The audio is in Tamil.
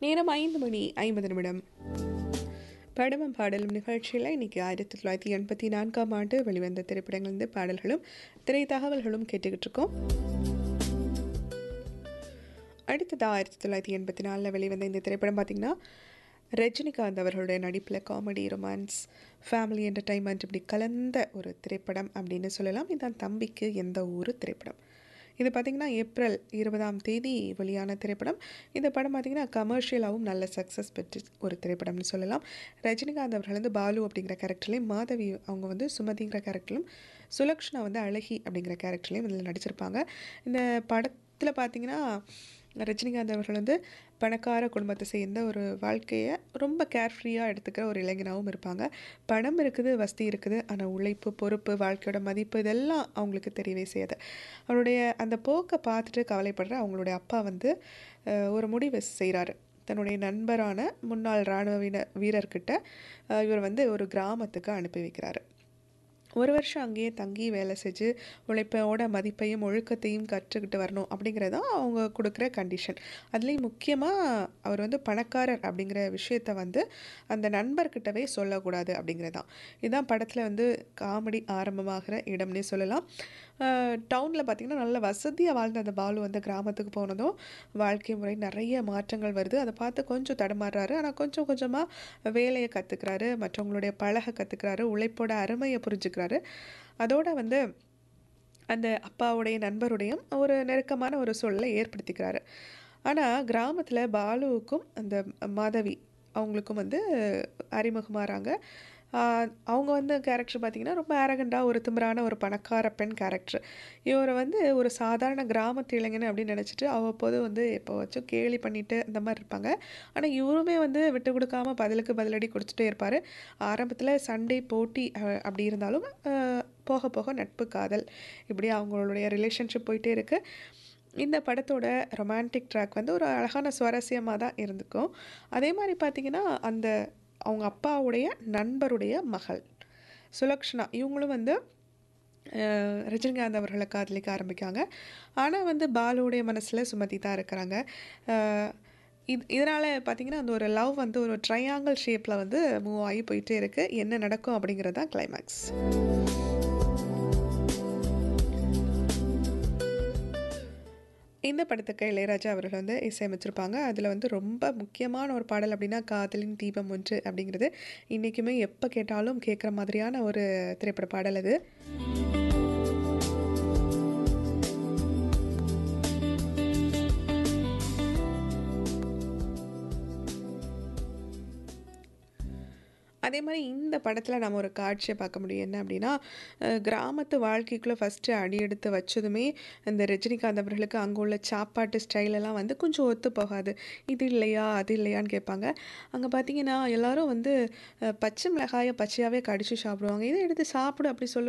நேரம் ஐந்து மணி ஐம்பது நிமிடம் படமும் பாடலும் நிகழ்ச்சியில் இன்னைக்கு ஆயிரத்தி தொள்ளாயிரத்தி எண்பத்தி நான்காம் ஆண்டு வெளிவந்த திரைப்படங்கள்ந்து பாடல்களும் திரை தகவல்களும் கேட்டுக்கிட்டு இருக்கோம் அடுத்தது ஆயிரத்தி தொள்ளாயிரத்தி எண்பத்தி நாலில் வெளிவந்த இந்த திரைப்படம் பார்த்திங்கன்னா ரஜினிகாந்த் அவர்களுடைய நடிப்பில் காமெடி ரொமான்ஸ் ஃபேமிலி என்டர்டைன்மெண்ட் இப்படி கலந்த ஒரு திரைப்படம் அப்படின்னு சொல்லலாம் இதுதான் தம்பிக்கு எந்த ஊர் திரைப்படம் இது பார்த்திங்கன்னா ஏப்ரல் இருபதாம் தேதி வெளியான திரைப்படம் இந்த படம் பார்த்திங்கன்னா கமர்ஷியலாகவும் நல்ல சக்ஸஸ் பெற்று ஒரு திரைப்படம்னு சொல்லலாம் ரஜினிகாந்த் அவர்கள் வந்து பாலு அப்படிங்கிற கேரக்டர்லேயும் மாதவி அவங்க வந்து சுமதிங்கிற கேரக்டர்லையும் சுலக்ஷனா வந்து அழகி அப்படிங்கிற கேரக்டர்லேயும் இதில் நடிச்சிருப்பாங்க இந்த படத்தில் பார்த்திங்கன்னா ரஜினிகாந்த் அவர்கள் வந்து பணக்கார குடும்பத்தை சேர்ந்த ஒரு வாழ்க்கையை ரொம்ப கேர்ஃப்ரீயாக எடுத்துக்கிற ஒரு இளைஞனாகவும் இருப்பாங்க பணம் இருக்குது வசதி இருக்குது ஆனால் உழைப்பு பொறுப்பு வாழ்க்கையோட மதிப்பு இதெல்லாம் அவங்களுக்கு தெரியவே செய்யாது அவருடைய அந்த போக்கை பார்த்துட்டு கவலைப்படுற அவங்களுடைய அப்பா வந்து அஹ், ஒரு முடிவு செய்கிறாரு தன்னுடைய நண்பரான முன்னாள் இராணுவ வீர வீரர்கிட்ட அஹ், இவர் வந்து ஒரு கிராமத்துக்கு அனுப்பி வைக்கிறாரு ஒரு வருஷம் அங்கேயே தங்கி வேலை செஞ்சு உழைப்போட மதிப்பையும் ஒழுக்கத்தையும் கற்றுக்கிட்டு வரணும் அப்படிங்கிறது தான் அவங்க கொடுக்குற கண்டிஷன் அதுலேயும் முக்கியமாக அவர் வந்து பணக்காரர் அப்படிங்கிற விஷயத்த வந்து அந்த நண்பர்கிட்டவே சொல்லக்கூடாது அப்படிங்கிறது தான் இதுதான் படத்தில் வந்து காமெடி ஆரம்பமாகிற இடம்னே சொல்லலாம் டவுனில் பார்த்திங்கன்னா நல்ல வசதியாக வாழ்ந்த அந்த பாலு வந்து கிராமத்துக்கு போனதும் வாழ்க்கை முறை நிறைய மாற்றங்கள் வருது அதை பார்த்து கொஞ்சம் தடுமாறுறாரு ஆனால் கொஞ்சம் கொஞ்சமாக வேலையை கற்றுக்கிறாரு மற்றவங்களுடைய பழக கற்றுக்கிறாரு உழைப்போட அருமையை புரிஞ்சுக்கிறாரு அதோட வந்து அந்த அப்பாவுடைய நண்பருடையும் ஒரு நெருக்கமான ஒரு சூழலை ஏற்படுத்திக்கிறாரு ஆனால் கிராமத்தில் பாலுவுக்கும் அந்த மாதவி அவங்களுக்கும் வந்து அறிமுகமாகறாங்க ஆஹ் அவங்க வந்து கேரக்டர் பார்த்திங்கன்னா ரொம்ப அரகண்டாக ஒரு திமிரான ஒரு பணக்கார பெண் கேரக்டர் இவரை வந்து ஒரு சாதாரண கிராமத்து இளைஞன் அப்படின்னு நினச்சிட்டு அவ்வப்போது வந்து எப்போ வச்சும் கேலி பண்ணிட்டு இந்த மாதிரி இருப்பாங்க ஆனால் இவருமே வந்து விட்டு கொடுக்காம பதிலுக்கு பதிலடி கொடுத்துட்டே இருப்பார் ஆரம்பத்தில் சண்டை போட்டி அஹ், அப்படி இருந்தாலும் அஹ், போக போக நட்பு காதல் இப்படி அவங்களுடைய ரிலேஷன்ஷிப் போயிட்டே இருக்குது இந்த படத்தோட ரொமான்டிக் ட்ராக் வந்து ஒரு அழகான சுவாரஸ்யமாக தான் இருந்துக்கும் அதே மாதிரி பார்த்திங்கன்னா அந்த அவங்க அப்பாவுடைய நண்பருடைய மகள் சுலக்ஷனா இவங்களும் வந்து அஹ், ரஜினிகாந்த் அவர்களை காதலிக்க ஆரம்பிக்காங்க ஆனால் வந்து பாலுவுடைய மனசில் சுமதி தான் இருக்கிறாங்க அஹ், இது இதனால் பார்த்தீங்கன்னா அந்த ஒரு லவ் வந்து ஒரு ட்ரையாங்கிள் ஷேப்பில் வந்து மூவ் ஆகி போயிட்டே இருக்குது என்ன நடக்கும் அப்படிங்கிறது தான் கிளைமேக்ஸ் இந்த படத்துக்கு இளையராஜா அவர்கள் வந்து இசையமைச்சிருப்பாங்க அதில் வந்து ரொம்ப முக்கியமான ஒரு பாடல் அப்படின்னா காதலின் தீபம் ஒன்று அப்படிங்கிறது இன்றைக்குமே எப்போ கேட்டாலும் கேட்குற மாதிரியான ஒரு திரைப்பட பாடல் அது அதே மாதிரி இந்த படத்தில் நம்ம ஒரு காட்சியை பார்க்க முடியும் என்ன அப்படின்னா அஹ், கிராமத்து வாழ்க்கைக்குள்ளே ஃபஸ்ட்டு அடி எடுத்து வச்சதுமே இந்த ரஜினிகாந்த் அவர்களுக்கு அங்கே உள்ள சாப்பாட்டு ஸ்டைலெல்லாம் வந்து கொஞ்சம் ஒத்து போகாது இது இல்லையா அது இல்லையான்னு கேட்பாங்க அங்கே பார்த்தீங்கன்னா எல்லாரும் வந்து அஹ், பச்சை மிளகாயை பச்சையாகவே கடிச்சு சாப்பிடுவாங்க இதை எடுத்து சாப்பிடு அப்படி சொல்லும்